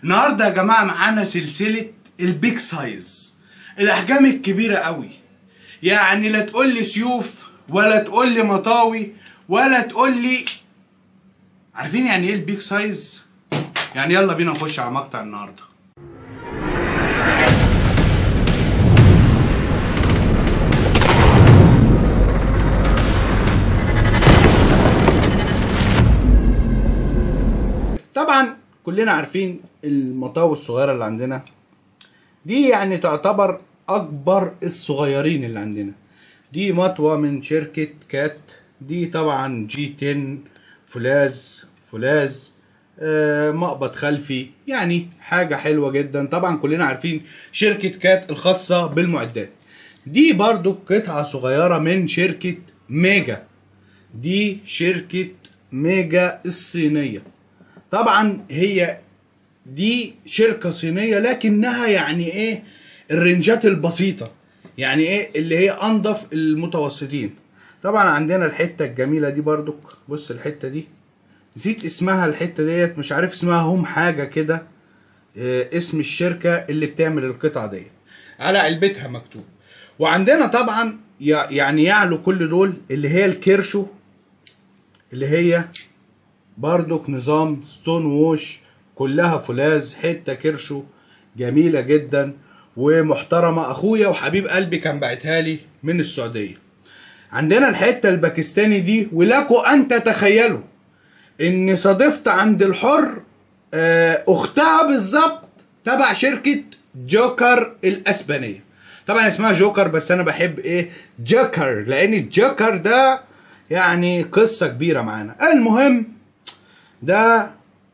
النهارده يا جماعه معانا سلسله البيج سايز الاحجام الكبيره قوي يعني لا تقول لي سيوف ولا تقول لي مطاوي ولا تقول لي عارفين يعني ايه البيج سايز يعني يلا بينا نخش على مقطع النهارده طبعا كلنا عارفين المطاوي الصغيره اللي عندنا دي يعني تعتبر اكبر الصغيرين اللي عندنا دي مطوه من شركه كات دي طبعا جي 10 فولاذ فولاذ آه مقبض خلفي يعني حاجه حلوه جدا طبعا كلنا عارفين شركه كات الخاصه بالمعدات دي برضو قطعه صغيره من شركه ميجا دي شركه ميجا الصينيه طبعا هي دي شركه صينيه لكنها يعني ايه الرنجات البسيطه يعني ايه اللي هي انضف المتوسطين طبعا عندنا الحته الجميله دي برضك بص الحته دي نسيت اسمها الحته ديت مش عارف اسمها هم حاجه كده اه اسم الشركه اللي بتعمل القطعه ديت على علبتها مكتوب وعندنا طبعا يعني يعلو كل دول اللي هي الكيرشو اللي هي بردك نظام ستون ووش كلها فولاذ حته كرشو جميله جدا ومحترمه اخويا وحبيب قلبي كان باعتها لي من السعوديه عندنا الحته الباكستاني دي ولكم ان تتخيلوا ان صادفت عند الحر اختها بالظبط تبع شركه جوكر الاسبانيه طبعا اسمها جوكر بس انا بحب ايه جوكر لان الجوكر ده يعني قصه كبيره معانا المهم ده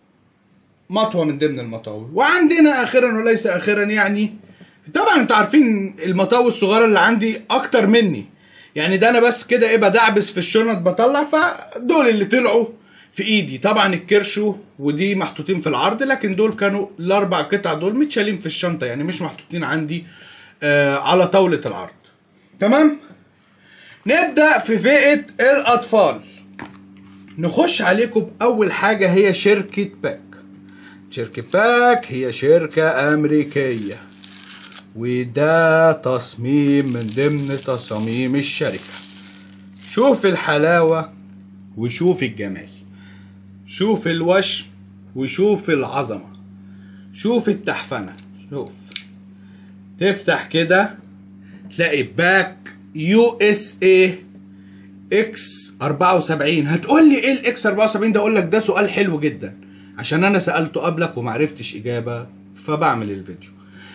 مطوه من ضمن المطاوي وعندنا اخرا وليس اخرا يعني طبعا انتوا عارفين المطاوي الصغيره اللي عندي اكتر مني يعني ده انا بس كده ايه بدعبس في الشنط بطلع فدول اللي طلعوا في ايدي طبعا الكرشو ودي محطوطين في العرض لكن دول كانوا الاربع قطع دول متشالين في الشنطه يعني مش محطوطين عندي آه على طاوله العرض تمام نبدا في فئه الاطفال نخش عليكم بأول حاجة هي شركة باك شركة باك هي شركة أمريكية وده تصميم من ضمن تصاميم الشركة شوف الحلاوة وشوف الجمال شوف الوشم وشوف العظمة شوف التحفنة شوف تفتح كده تلاقي باك يو اس اي اكس 74 هتقول لي ايه الاكس 74 ده اقول لك ده سؤال حلو جدا عشان انا سالته قبلك ومعرفتش اجابه فبعمل الفيديو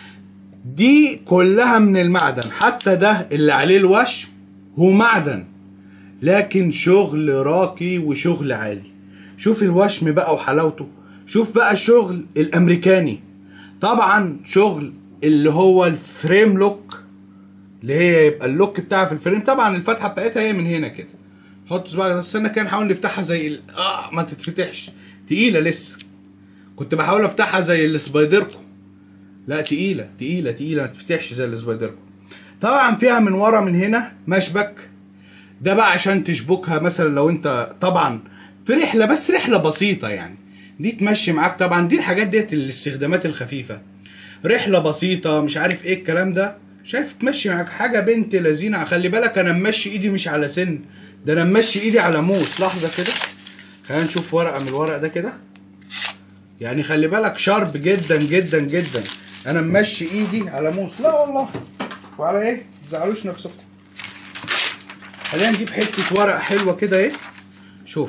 دي كلها من المعدن حتى ده اللي عليه الوشم هو معدن لكن شغل راقي وشغل عالي شوف الوشم بقى وحلاوته شوف بقى الشغل الامريكاني طبعا شغل اللي هو الفريم لوك اللي هي يبقى اللوك بتاعها في الفريم طبعا الفتحه بتاعتها هي من هنا كده حط صباعك استنى كده نحاول نفتحها زي ال... اه ما تتفتحش تقيله لسه كنت بحاول افتحها زي السبايدركو لا تقيله تقيله تقيله ما تتفتحش زي السبايدركو طبعا فيها من ورا من هنا مشبك ده بقى عشان تشبكها مثلا لو انت طبعا في رحله بس رحله بسيطه يعني دي تمشي معاك طبعا دي الحاجات ديت الاستخدامات الخفيفه رحله بسيطه مش عارف ايه الكلام ده شايف تمشي معاك حاجه بنت لذينه خلي بالك انا ممشي ايدي مش على سن ده انا ممشي ايدي على موس لحظه كده خلينا نشوف ورقه من الورق ده كده يعني خلي بالك شارب جدا جدا جدا انا ممشي ايدي على موس لا والله وعلى ايه تزعلوش نفسكم خلينا نجيب حته ورق حلوه كده ايه شوف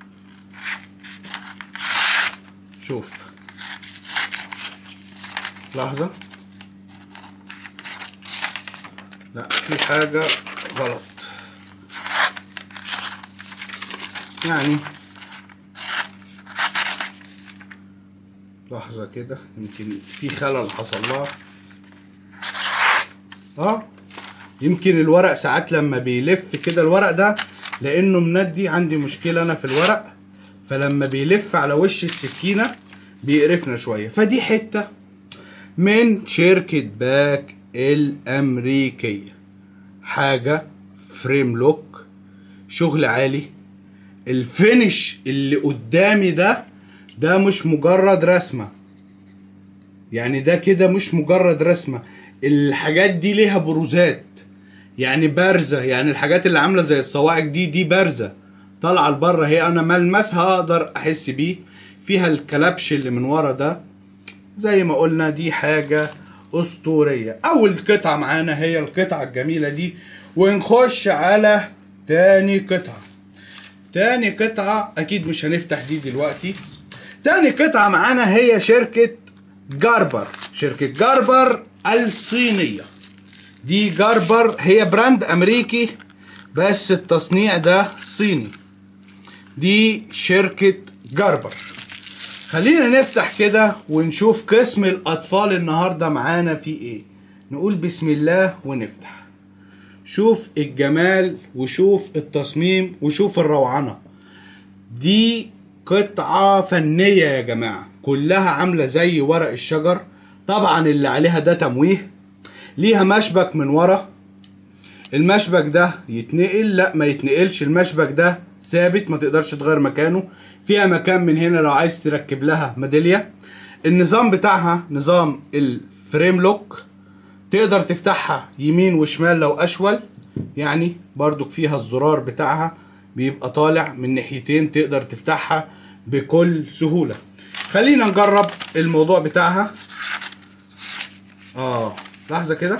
شوف لحظه لا في حاجة غلط يعني لحظة كده يمكن في خلل حصل لها اه يمكن الورق ساعات لما بيلف كده الورق ده لانه مندي عندي مشكلة انا في الورق فلما بيلف على وش السكينة بيقرفنا شوية فدي حتة من شركة باك الأمريكية حاجة فريم لوك شغل عالي الفينش اللي قدامي ده ده مش مجرد رسمة يعني ده كده مش مجرد رسمه الحاجات دي ليها بروزات يعني بارزه يعني الحاجات اللي عامله زي الصواعق دي دي بارزه طالعه لبره هي انا ملمسها اقدر احس بيه فيها الكلبش اللي من ورا ده زي ما قلنا دي حاجه اسطوريه اول قطعه معانا هي القطعه الجميله دي ونخش على تاني قطعه تاني قطعه اكيد مش هنفتح دي دلوقتي تاني قطعه معانا هي شركه جاربر شركه جاربر الصينيه دي جاربر هي براند امريكي بس التصنيع ده صيني دي شركة جاربر خلينا نفتح كده ونشوف قسم الاطفال النهارده معانا في ايه نقول بسم الله ونفتح شوف الجمال وشوف التصميم وشوف الروعنة دي قطعة فنية يا جماعة كلها عاملة زي ورق الشجر طبعا اللي عليها ده تمويه ليها مشبك من ورا المشبك ده يتنقل لا ما يتنقلش المشبك ده ثابت ما تقدرش تغير مكانه فيها مكان من هنا لو عايز تركب لها ميدالية النظام بتاعها نظام الفريم لوك تقدر تفتحها يمين وشمال لو اشول يعني برضو فيها الزرار بتاعها بيبقى طالع من ناحيتين تقدر تفتحها بكل سهولة خلينا نجرب الموضوع بتاعها اه لحظة كده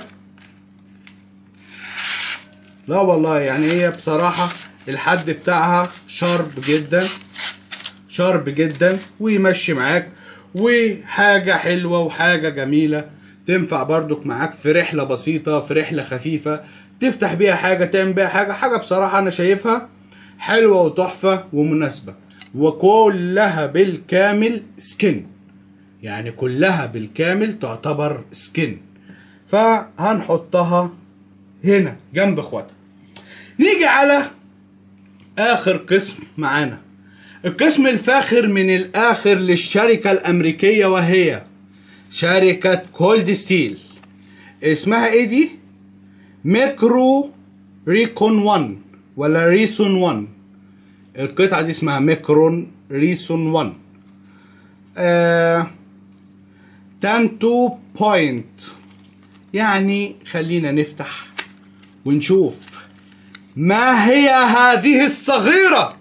لا والله يعني هي بصراحة الحد بتاعها شارب جدا شارب جدا ويمشي معاك وحاجة حلوة وحاجة جميلة تنفع برضك معاك في رحلة بسيطة في رحلة خفيفة تفتح بيها حاجة تعمل بيها حاجة حاجة بصراحة أنا شايفها حلوة وتحفة ومناسبة وكلها بالكامل سكن يعني كلها بالكامل تعتبر سكن فهنحطها هنا جنب اخواتها نيجي على اخر قسم معانا القسم الفاخر من الاخر للشركة الامريكية وهي شركة كولد ستيل اسمها ايه دي ميكرو ريكون 1 ولا ريسون 1 القطعة دي اسمها ميكرون ريسون 1 آه 10 بوينت يعني خلينا نفتح ونشوف ما هي هذه الصغيرة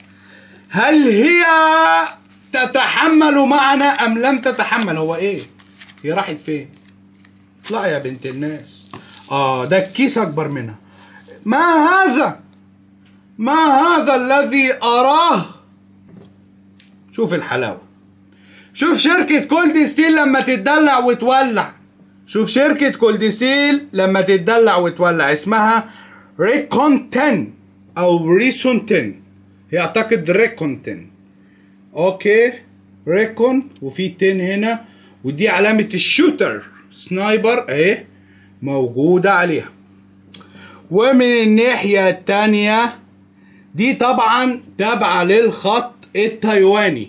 هل هي تتحمل معنا أم لم تتحمل هو إيه هي راحت فين لا يا بنت الناس آه ده الكيس أكبر منها ما هذا ما هذا الذي أراه شوف الحلاوة شوف شركة كولد ستيل لما تتدلع وتولع شوف شركة كولد ستيل لما تتدلع وتولع اسمها ريكون 10 او ريسون 10 هي اعتقد ريكون 10 اوكي ريكون وفي 10 هنا ودي علامة الشوتر سنايبر اهي موجودة عليها ومن الناحية التانية دي طبعا تابعة للخط التايواني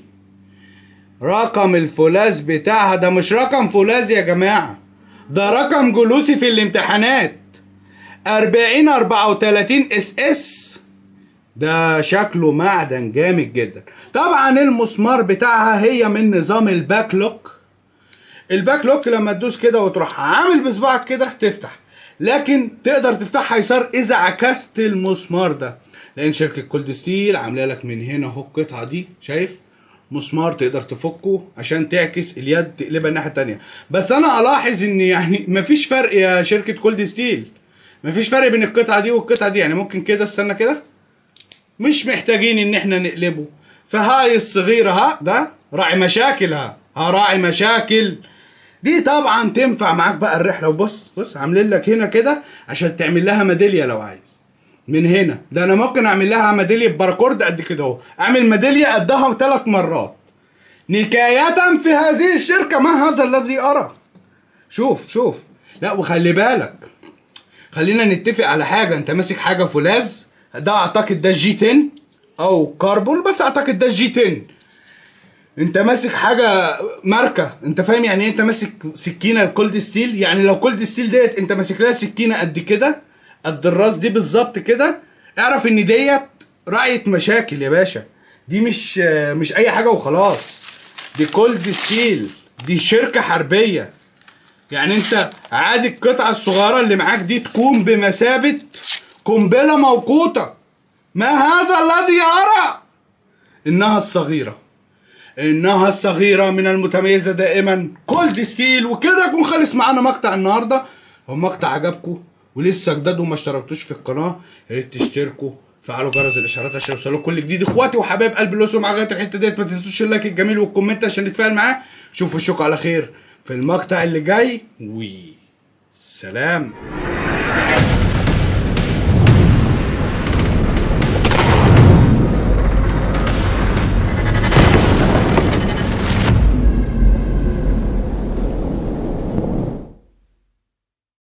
رقم الفولاذ بتاعها ده مش رقم فولاذ يا جماعة ده رقم جلوسي في الامتحانات 40 34 اس اس ده شكله معدن جامد جدا طبعا المسمار بتاعها هي من نظام الباك لوك الباك لوك لما تدوس كده وتروح عامل بصبعك كده تفتح لكن تقدر تفتحها يسار اذا عكست المسمار ده لان شركه كولد ستيل عامله لك من هنا اهو القطعه دي شايف مسمار تقدر تفكه عشان تعكس اليد تقلبها الناحيه التانيه بس انا الاحظ ان يعني مفيش فرق يا شركه كولد ستيل مفيش فرق بين القطعه دي والقطعه دي يعني ممكن كده استنى كده مش محتاجين ان احنا نقلبه فهاي الصغيره ها ده راعي مشاكلها ها راعي مشاكل دي طبعا تنفع معاك بقى الرحله وبص بص عاملين لك هنا كده عشان تعمل لها ميداليه لو عايز من هنا ده انا ممكن اعمل لها ميداليه باراكورد قد كده اهو اعمل ميداليه قدها ثلاث مرات نكاية في هذه الشركة ما هذا الذي أرى شوف شوف لا وخلي بالك خلينا نتفق على حاجة انت ماسك حاجة فولاذ ده اعتقد ده جي 10 او كربون بس اعتقد ده جي 10 انت ماسك حاجة ماركة انت فاهم يعني ايه انت ماسك سكينة كولد ستيل يعني لو كولد ستيل ديت انت ماسك لها سكينة قد كده قد الراس دي بالظبط كده اعرف ان ديت راعية مشاكل يا باشا دي مش مش اي حاجة وخلاص دي كولد ستيل دي شركة حربية يعني انت عادي القطعة الصغيرة اللي معاك دي تكون بمثابة قنبلة موقوتة ما هذا الذي أرى إنها الصغيرة إنها الصغيرة من المتميزة دائما كولد ستيل وكده يكون خلص معانا مقطع النهاردة هو مقطع عجبكم ولسه جداد وما اشتركتوش في القناة يا ريت تشتركوا فعلوا جرس الاشعارات عشان يوصلوا كل جديد اخواتي وحبايب قلب الاسره مع لغايه الحته ديت ما تنسوش اللايك الجميل والكومنت عشان نتفاعل معاه شوفوا الشوك على خير في المقطع اللي جاي و سلام